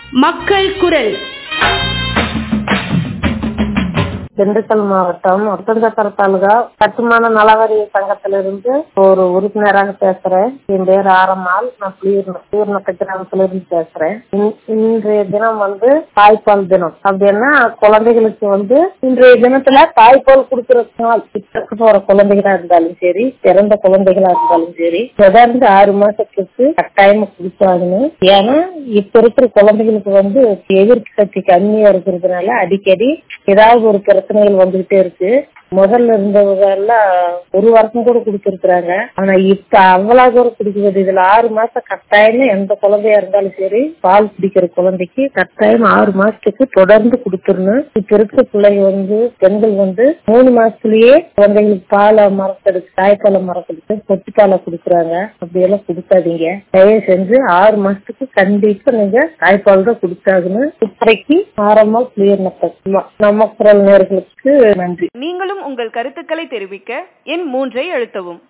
மக்கள் குரல் திண்டுக்கல் மாவட்டம் ஒட்டஞ்சத்திர தாலுகா கட்டுமான நலவாரிய சங்கத்திலிருந்து ஒரு உறுப்பினராக பேசுறேன் என் பேர் ஆரம்மாள் நான் புளியூர் புளியூர் கிராமத்துல இருந்து பேசுறேன் இன்- இன்றைய தினம் வந்து தாய்ப்பால் தினம் அப்படின்னா குழந்தைகளுக்கு வந்து இன்றைய தினத்துல தாய்ப்பால் கொடுக்கிற நாள் பிறக்க போற குழந்தைகளா இருந்தாலும் சரி பிறந்த குழந்தைகளா இருந்தாலும் சரி தொடர்ந்து ஆறு மாசத்துக்கு கட்டாயமா கொடுத்தாகணும் ஏன்னா இப்ப இருக்கிற குழந்தைகளுக்கு வந்து எதிர்ப்பு சக்தி கம்மியா இருக்கிறதுனால அடிக்கடி ஏதாவது ஒரு பிரச்சனைகள் வந்துகிட்டே இருக்கு முதல்ல இருந்தவங்க எல்லாம் ஒரு வருஷம் கூட குடிச்சிருக்கிறாங்க ஆனா இப்ப அவ்வளவு தூரம் குடிக்கிறது இதுல ஆறு மாசம் கட்டாயமா எந்த குழந்தையா இருந்தாலும் சரி பால் குடிக்கிற குழந்தைக்கு கட்டாயம் ஆறு மாசத்துக்கு தொடர்ந்து கொடுத்துடணும் இப்ப இருக்கிற பிள்ளைங்க வந்து பெண்கள் வந்து மூணு மாசத்துலயே குழந்தைங்களுக்கு பாலை மறக்கெடுத்து தாய்ப்பாலை மறக்கெடுத்து பொட்டி பாலை கொடுக்குறாங்க அப்படியெல்லாம் கொடுக்காதீங்க தயவு செஞ்சு ஆறு மாசத்துக்கு கண்டிப்பா நீங்க தாய்ப்பால் தான் கொடுத்தாகணும் இப்பறைக்கு ஆரம்பமா கிளியர் நம்ம குரல் நேர்களுக்கு நன்றி நீங்களும் உங்கள் கருத்துக்களை தெரிவிக்க எண் மூன்றை அழுத்தவும்